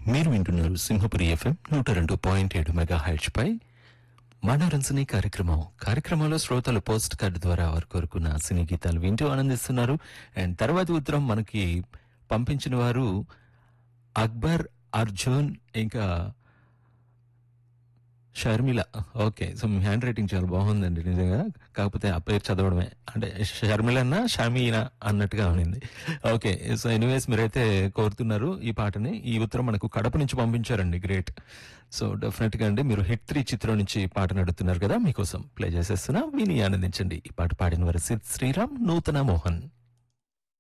మీరు వింటున్నారు సింహపురి ఎఫ్ఎం నూట రెండు పాయింట్ ఏడు మెగా హైట్స్ పై మనోరంజని కార్యక్రమం కార్యక్రమంలో శ్రోతలు పోస్ట్ కార్డు ద్వారా వారు కోరుకున్న సినీ గీతాలు వింటూ ఆనందిస్తున్నారు అండ్ తర్వాతి ఉత్తరం మనకి పంపించిన వారు అక్బర్ అర్జున్ ఇంకా షర్మిల ఓకే సో మీ హ్యాండ్ రైటింగ్ చాలా బాగుందండి నిజంగా కాకపోతే ఆ పేరు చదవడమే అంటే షర్మిలన్న షమీనా అన్నట్టుగా ఉండింది ఓకే సో ఎనీవేస్ మీరైతే కోరుతున్నారు ఈ పాటని ఈ ఉత్తరం మనకు కడప నుంచి పంపించారండి గ్రేట్ సో డెఫినెట్ గా అండి మీరు హిట్ త్రీ చిత్రం నుంచి ఈ పాటను అడుగుతున్నారు కదా మీకోసం ప్లే చేసేస్తున్నా విని ఆనందించండి ఈ పాట పాడిన వారు సిద్ శ్రీరామ్ నూతన మోహన్